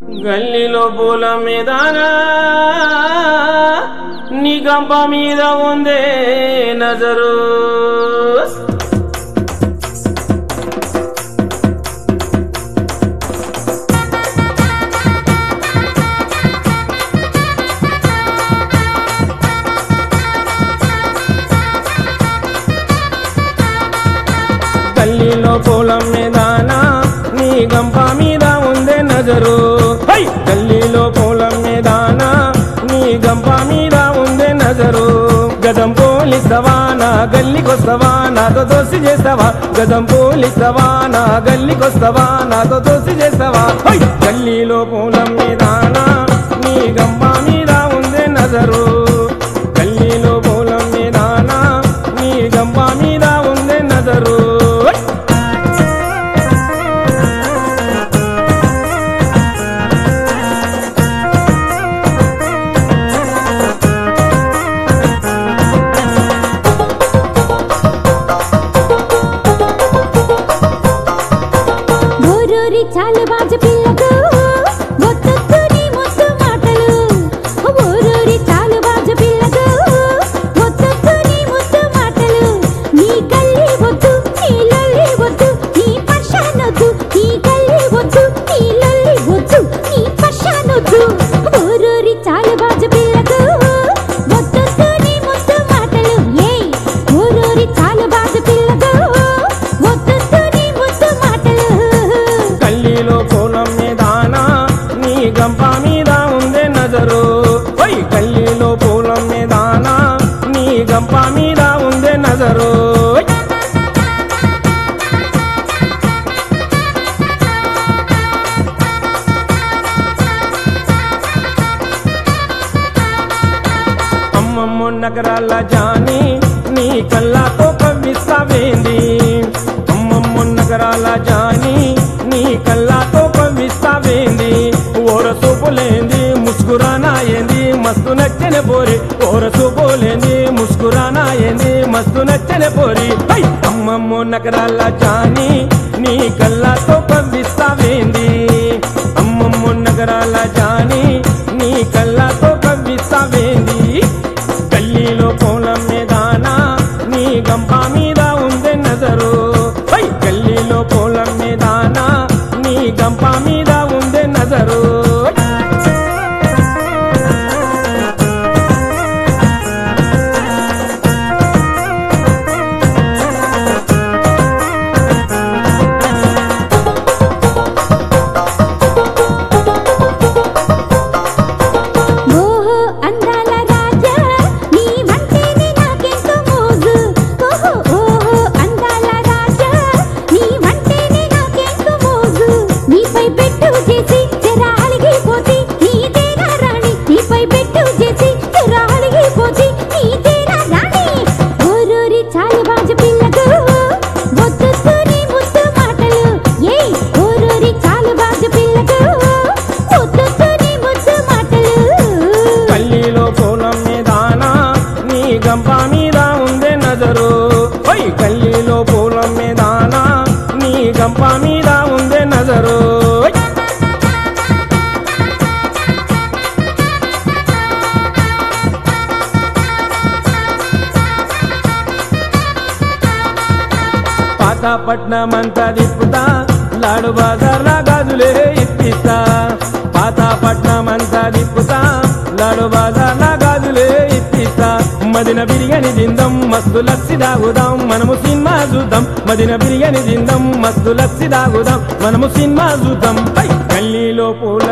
గల్లీలో పూల మీదనా నీ గంప మీద ఉందే నజరు గల్లీలో పూలం మీదనా నీ గంప మీద ఉందే నజరు హై! గల్లీలో పూలం మీదనా నీ గంప మీద ఉందే నజరు గదం పోలిస్తావా నా గల్లీకొస్తావా నాతో దోసి చేస్తావా గదం పోలిస్తావా నా గల్లీకొస్తావా నాతో దోసి చేస్తావా హై! గల్లీలో పూలం మీదనా నీ గంప మీద ఉందే నజరు గల్లీలో పూలం మీదనా నీ గంప మీద ఉందే నజరు హై! ఓరోరి చాలు బాజ పిల్లకు ఒత్తొత్తు నీ ముద్దు మాటలు ఓరోరి చాలు బాజ పిల్లకు ఒత్తొత్తు నీ ముద్దు మాటలు నీ కళ్ళి వద్దు నీ లొల్లి వద్దు నీ పర్షానొద్దు నీ కళ్ళి వద్దు నీ లొల్లి వద్దు నీ పర్షానొద్దు ఓరోరి చాలు బాజ పిల్లకు ఒత్తొత్తు నీ ముద్దు మాటలు ఏయ్ ఓరోరి చాలు బాజ పిల్లకు ఒత్తొత్తు నీ ముద్దు మాటలు గల్లీలో పూలం మీదానా నీ గంప మీద ఉందే నజరు ఓయ్ గల్లీలో పూలం మీదానా నీ గంప మీద ఉందే నజరు ఓయ్! అమ్మమ్మ నగరాల జాని నీ కళ్ళతో కవ్విస్తావేంది అమ్మమ్మ నగరాల జాని నీ కళ్ళతో కవ్విస్తావేంది ఓర సూపులేంది ముస్కురానా ఏంది మస్తు నచ్చన పోరి ఓర సూపులేంది ముస్కురానా ఏంది మస్తు నచ్చన పోరి హై! అమ్మమ్మ నగరాల జాని నీ కళ్ళతో కవ్విస్తావేంది అమ్మమ్మ నగరాల జాని నీ కళ్ళతో కవ్విస్తావేంది గల్లీలో కోలం మీదానా నీ గంప మీద ఉందే నజరు హై! గల్లీలో కోలం మీదానా నీ గంప మీద ఉందే నజరు ఓహో అందాల రాజా నీ వంటేనే నాకెంతో మోజు ఓహో ఓహో అందాల రాజా నీ వంటేనే నాకెంతో మోజు నీపై పెట్టు చేసి తెరా అలిగిపోతే నీ తేరా రాణి నీపై పెట్టు చేసి తెరా అలిగిపోతే నీ తేరా రాణి ఓరోరి చాలు బాజ పిల్లకు వద్దొద్దు నీ ముద్దు మాటలు ఏయ్ ఓరోరి చాలు బాజ పిల్లకు వద్దొద్దు నీ ముద్దు మాటలు గల్లీలో కోలం మీదానా నీ గంప మీద ఉందే నజరు హై! గల్లీలో పూలం మీదానా నీ గంప మీద ఉందే నజరు హై! పాతపట్నం అంతా తిప్పుతా లాడు బజార్లా గాజులే ఇప్పిస్తా పాతపట్నం అంతా తిప్పుతా లాడు బజార్లా గాజులే ఇప్పిస్తా మదిన బిర్యానీ తిందాం మస్తు లస్సి దాగుదాం మనము సినిమా చూద్దాం మదిన బిర్యానీ తిందాం మస్తు లస్సి దాగుదాం మనము సినిమా చూద్దాం పై గల్లీలో పూల